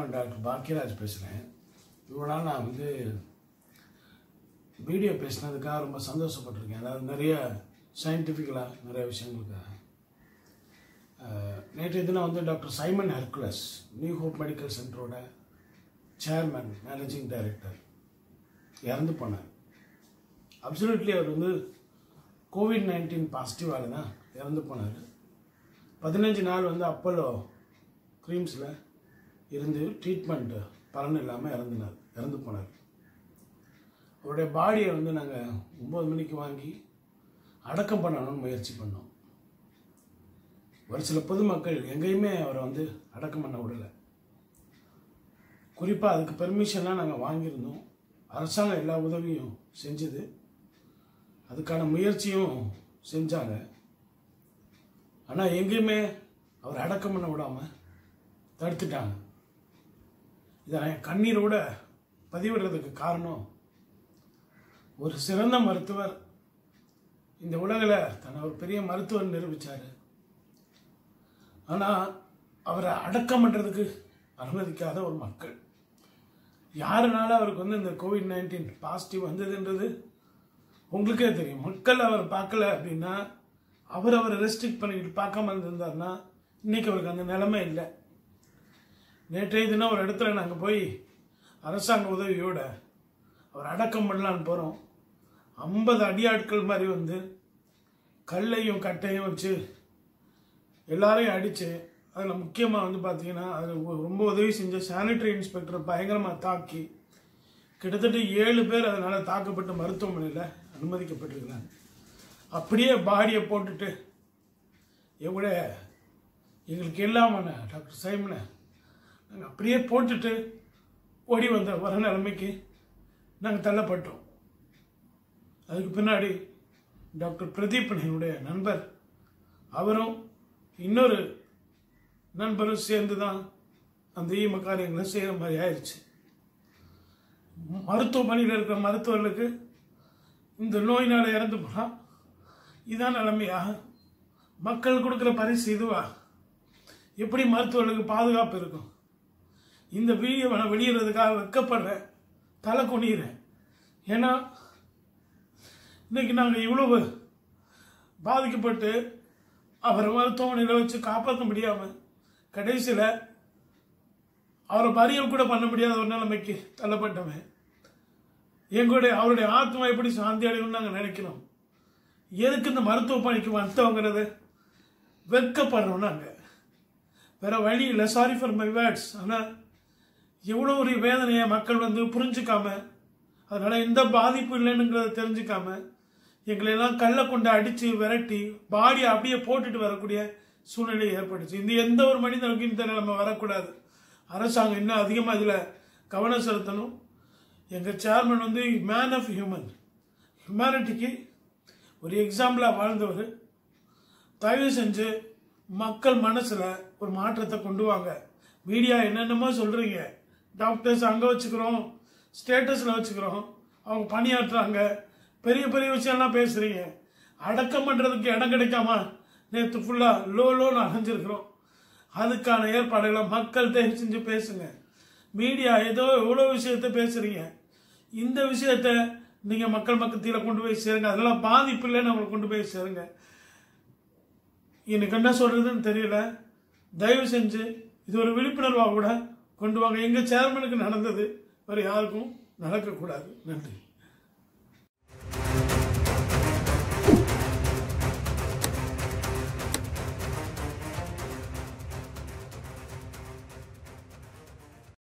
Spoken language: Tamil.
சேர்மன் டாக்டர் பாக்கியராஜ் பேசுகிறேன் இவ்வளோ நாள் நான் வந்து வீடியோ பேசினதுக்காக ரொம்ப சந்தோஷப்பட்டிருக்கேன் அதாவது நிறைய சயின்டிஃபிக்கலாக நிறைய விஷயங்களுக்காக அஹ், நேற்றைய தினம் வந்து doctor Simon Hercules new hope medical சென்டரோட சேர்மன் மேனேஜிங் டைரக்டர் இறந்து போனார் அப்சல்யூட்லி அவர் வந்து கோவிட் நைன்டீன் பாசிட்டிவால தான் இறந்து போனார் பதினஞ்சு நாள் வந்து அப்போலோ க்ரீம்ஸில் இருந்து ட்ரீட்மெண்ட் பலன் இல்லாமல் இறந்துனார் இறந்து போனார் அவருடைய பாடியை வந்து நாங்கள் ஒம்பது மணிக்கு வாங்கி அடக்கம் பண்ணணும்னு முயற்சி பண்ணோம் ஒரு சில பொதுமக்கள் எங்கேயுமே அவரை வந்து அடக்கம் பண்ண விடலை குறிப்பாக அதுக்கு பெர்மிஷன்லாம் நாங்கள் வாங்கியிருந்தோம் அரசாங்கம் எல்லா உதவியும் செஞ்சது அதுக்கான முயற்சியும் செஞ்சாங்க ஆனால் எங்கேயுமே அவர் அடக்கம் பண்ண விடாமல் தடுத்துட்டாங்க இதை நான் என் கண்ணீரோட பதிவிடுறதுக்கு காரணம் ஒரு சிறந்த மருத்துவர் இந்த உலகில் தன்னை ஒரு பெரிய மருத்துவர் நிரூபித்தார் ஆனால் அவரை அடக்கம் பண்ணுறதுக்கு அனுமதிக்காத ஒரு மக்கள் யாருனால அவருக்கு வந்து இந்த கோவிட் நைன்டீன் பாசிட்டிவ் வந்ததுன்றது உங்களுக்கே தெரியும் மக்கள் அவர் பார்க்கல அப்படின்னா அவர் அவரை ரெஸ்ட்ரிக்ட் பண்ணிக்கிட்டு பார்க்காம இருந்திருந்தாருன்னா இன்னைக்கு அவருக்கு அந்த நிலைமை இல்லை நேற்றைய தினம் ஒரு இடத்துல நாங்கள் போய் அரசாங்க உதவியோட அவர் அடக்கம் பண்ணலான்னு போகிறோம் ஐம்பது அடியாட்கள் மாதிரி வந்து கல்லையும் கட்டையும் வச்சு எல்லாரையும் அடித்து அதில் முக்கியமாக வந்து பார்த்தீங்கன்னா அதில் ரொம்ப உதவி செஞ்ச சானிட்டரி இன்ஸ்பெக்டர் பயங்கரமாக தாக்கி கிட்டத்தட்ட ஏழு பேர் அதனால் தாக்கப்பட்டு மருத்துவமனையில் அனுமதிக்கப்பட்டிருக்கிறாங்க அப்படியே பாடியை போட்டுட்டு எவ்வளோ எங்களுக்கு எல்லாமான டாக்டர் சைமனை நாங்கள் அப்படியே போட்டுட்டு ஓடி வந்த வர நிலைமைக்கு நாங்கள் தள்ளப்பட்டோம் அதுக்கு பின்னாடி டாக்டர் பிரதீப் என்னுடைய நண்பர் அவரும் இன்னொரு நண்பரும் சேர்ந்து தான் அந்த ஈம காரியங்களை செய்கிற மாதிரி ஆயிடுச்சு மருத்துவமனையில் இருக்கிற மருத்துவர்களுக்கு இந்த நோயினால் இறந்து போனால் இதான் நிலைமையா மக்கள் கொடுக்குற பரிசு இதுவா எப்படி மருத்துவர்களுக்கு பாதுகாப்பு இருக்கும் இந்த வீடியோவை நான் வெளியிடுறதுக்காக வெக்கப்படுறேன் தலை குனிகிறேன் ஏன்னா இன்னைக்கு நாங்கள் இவ்வளவு பாதிக்கப்பட்டு அவரை மருத்துவமனையில் வச்சு காப்பாற்ற முடியாமல் கடைசியில் அவரை பரியல் கூட பண்ண முடியாத ஒரு நிலைமைக்கு தள்ளப்பட்டவன் எங்களுடைய அவருடைய ஆத்மா எப்படி சாந்தி அடையும்னு நாங்கள் நினைக்கிறோம் எதுக்கு இந்த மருத்துவ பணிக்கு வந்தவங்கிறது வெட்கப்படுறோம் நாங்கள் வேற வழி இல்லை சாரி ஃபார் மை வேர்ட்ஸ் ஆனால் எவ்வளோ ஒரு வேதனையை மக்கள் வந்து புரிஞ்சுக்காம அதனால எந்த பாதிப்பு இல்லைன்னுங்கிறத தெரிஞ்சுக்காம எங்களை எல்லாம் கல்லை கொண்டு அடித்து விரட்டி பாடியை அப்படியே போட்டுட்டு வரக்கூடிய சூழ்நிலை ஏற்பட்டுச்சு இந்த எந்த ஒரு மனிதனுக்கும் இந்த நிலைமை வரக்கூடாது அரசாங்கம் இன்னும் அதிகமாக இதில் கவனம் செலுத்தணும் எங்கள் சேர்மன் வந்து மேன் ஆஃப் ஹியூமன் ஹியூமனிட்டிக்கு ஒரு எக்ஸாம்பிளாக வாழ்ந்தவர் தயவு செஞ்சு மக்கள் மனசில் ஒரு மாற்றத்தை கொண்டு வாங்க மீடியா என்னென்னமோ சொல்கிறீங்க டாக்டர்ஸ் அங்கே வச்சுக்கிறோம் ஸ்டேட்டஸில் வச்சுக்கிறோம் அவங்க பணியாற்றுறாங்க பெரிய பெரிய விஷயம்லாம் பேசுகிறீங்க அடக்கம் பண்ணுறதுக்கு இடம் கிடைக்காம நேற்று ஃபுல்லாக லோ லோன்னு அடைஞ்சிருக்கிறோம் அதுக்கான ஏற்பாடுகளை மக்கள் தயவு செஞ்சு பேசுங்க மீடியா ஏதோ எவ்வளோ விஷயத்த பேசுகிறீங்க இந்த விஷயத்த நீங்கள் மக்கள் மக்கத்தில் கொண்டு போய் சேருங்க அதெல்லாம் பாதிப்பு இல்லைன்னு அவங்களை கொண்டு போய் சேருங்க எனக்கு என்ன சொல்றதுன்னு தெரியல தயவு செஞ்சு இது ஒரு விழிப்புணர்வாக கூட கொண்டு வாங்க எங்க சேர்மனுக்கு நடந்தது வேற யாருக்கும் நடக்கக்கூடாது நன்றி